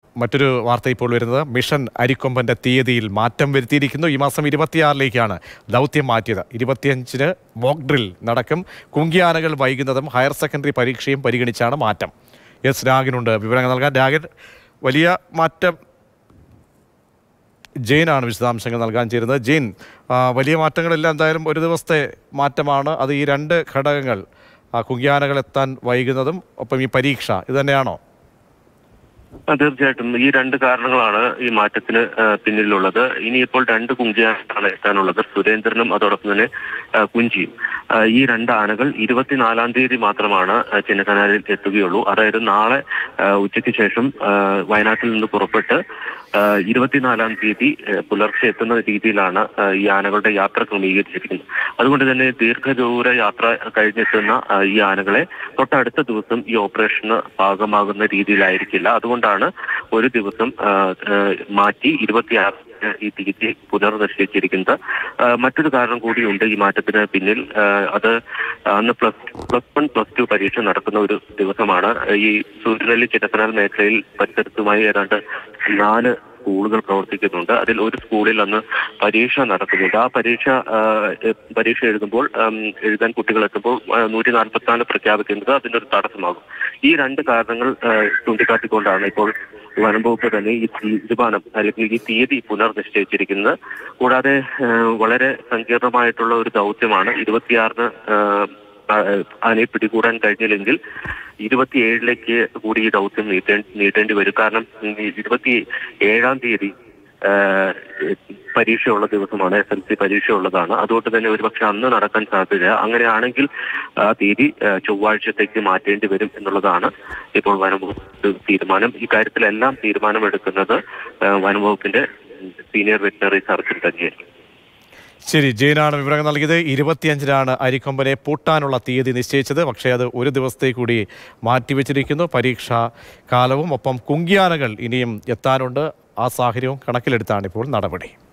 മറ്റൊരു വാർത്ത ഇപ്പോൾ വരുന്നത് മിഷൻ അരിക്കൊമ്പന്റെ തീയതിയിൽ മാറ്റം വരുത്തിയിരിക്കുന്നു ഈ മാസം ഇരുപത്തിയാറിലേക്കാണ് ദൗത്യം മാറ്റിയത് ഇരുപത്തിയഞ്ചിന് മോക്ക് ഡ്രിൽ നടക്കും കുങ്കിയാനകൾ വൈകുന്നതും ഹയർ സെക്കൻഡറി പരീക്ഷയും പരിഗണിച്ചാണ് മാറ്റം എസ് രാഗിനുണ്ട് വിവരങ്ങൾ നൽകാൻ രാഗൻ വലിയ മാറ്റം ജെയിനാണ് വിശദാംശങ്ങൾ നൽകാൻ ചേരുന്നത് ജെയിൻ ആ, വലിയ മാറ്റങ്ങളെല്ലാം എന്തായാലും ഒരു ദിവസത്തെ മാറ്റമാണ് അത് ഈ രണ്ട് ഘടകങ്ങൾ ആ, കുങ്കിയാനകൾ എത്താൻ വൈകുന്നതും ഒപ്പം ഈ പരീക്ഷ ഇത് തന്നെയാണോ ആ, തീർച്ചയായിട്ടും ഈ രണ്ട് കാരണങ്ങളാണ് ഈ മാറ്റത്തിന് ആ, പിന്നിലുള്ളത് ഇനിയിപ്പോൾ രണ്ട് കുഞ്ചിയാണ് എത്താനുള്ളത് സുരേന്ദ്രനും അതോടൊപ്പം തന്നെ ആ, കുഞ്ചിയും ആ, ഈ രണ്ട് ആനകൾ ഇരുപത്തിനാലാം തീയതി മാത്രമാണ് ആ, ചിന്നക്കനാലിൽ എത്തുകയുള്ളൂ അതായത് നാളെ ആ, ഉച്ചയ്ക്ക് ശേഷം ആ, വയനാട്ടിൽ നിന്ന് പുറപ്പെട്ട് ആ, ഇരുപത്തിനാലാം തീയതി ആ, പുലർച്ചെ എത്തുന്ന രീതിയിലാണ് ആ, ഈ ആനകളുടെ യാത്ര ക്രമീകരിച്ചിരിക്കുന്നത് അതുകൊണ്ട് തന്നെ ദീർഘദൂര യാത്ര കഴിഞ്ഞെത്തുന്ന ആ, ഈ ആനകളെ തൊട്ടടുത്ത ദിവസം ഈ ഓപ്പറേഷന് ഭാഗമാകുന്ന രീതിയിലായിരിക്കില്ല അതുകൊണ്ടാണ് ഒരു ദിവസം ആ, ആ, മാറ്റി ഇരുപത്തിയാറ് ഈ തീയതി പുനർനിശ്ചയിച്ചിരിക്കുന്നത് ആ, മറ്റൊരു കാരണം കൂടിയുണ്ട് ഈ മാറ്റത്തിന് പിന്നിൽ ആ, അത് അന്ന് plus plus one plus two പരീക്ഷ നടക്കുന്ന ഒരു ദിവസമാണ് ഈ സൂര്യനെല്ലി ചിന്നക്കനാൽ മേഖലയിൽ പരിസരത്തുമായി ഏതാണ്ട് നാല് സ്കൂളുകൾ പ്രവർത്തിക്കുന്നുണ്ട് അതിൽ ഒരു സ്കൂളിൽ അന്ന് പരീക്ഷ നടക്കുന്നുണ്ട് ആ പരീക്ഷ ആ, എ- പരീക്ഷ എഴുതുമ്പോൾ ആം, എഴുതാൻ കുട്ടികൾ എത്തുമ്പോൾ നൂറ്റി നാൽപ്പത്തിനാല് പ്രഖ്യാപിക്കുന്നത് അതിനൊരു തടസ്സമാകും ഈ രണ്ട് കാരണങ്ങൾ ആ, ചൂണ്ടിക്കാട്ടിക്കൊണ്ടാണ് ഇപ്പോൾ വനം വകുപ്പ് തന്നെ ഈ തീരുമാനം അല്ലെങ്കിൽ ഈ തീയതി പുനർനിശ്ചയിച്ചിരിക്കുന്നത് കൂടാതെ ആ, വളരെ സങ്കീർണമായിട്ടുള്ള ഒരു ദൗത്യമാണ് ഇരുപത്തിയാറിന് ആ, ആ, ആനയെ പിടികൂടാൻ കഴിഞ്ഞില്ലെങ്കിൽ ഇരുപത്തിയേഴിലേക്ക് കൂടി ഈ ദൗത്യം നീട്ടേ നീട്ടേണ്ടി വരും കാരണം ഈ ഇരുപത്തി ഏഴാം തീയതി ആ, പരീക്ഷയുള്ള ദിവസമാണ് എസ് എൽ സി പരീക്ഷയുള്ളതാണ് അതുകൊണ്ട് തന്നെ ഒരുപക്ഷെ അന്ന് നടക്കാൻ സാധ്യത അങ്ങനെയാണെങ്കിൽ ആ തീയതി ആ, ചൊവ്വാഴ്ചത്തേക്ക് മാറ്റേണ്ടി വരും എന്നുള്ളതാണ് ഇപ്പോൾ വനംവകുപ്പ് തീരുമാനം ഇക്കാര്യത്തിലെല്ലാം തീരുമാനമെടുക്കുന്നത് ആ, വനംവകുപ്പിന്റെ സീനിയർ വെറ്റിനറി സർജൻ തന്നെയായിരിക്കും ശരി ജെയിനാണ് വിവരങ്ങൾ നൽകിയത് ഇരുപത്തിയഞ്ചിനാണ് അരിക്കൊമ്പനെ പൂട്ടാനുള്ള തീയതി നിശ്ചയിച്ചത് പക്ഷേ അത് ഒരു ദിവസത്തേക്ക് കൂടി മാറ്റിവെച്ചിരിക്കുന്നു പരീക്ഷാ കാലവും ഒപ്പം കുങ്കിയാനകൾ ഇനിയും എത്താനുണ്ട് ആ സാഹചര്യവും കണക്കിലെടുത്താണ് ഇപ്പോൾ നടപടി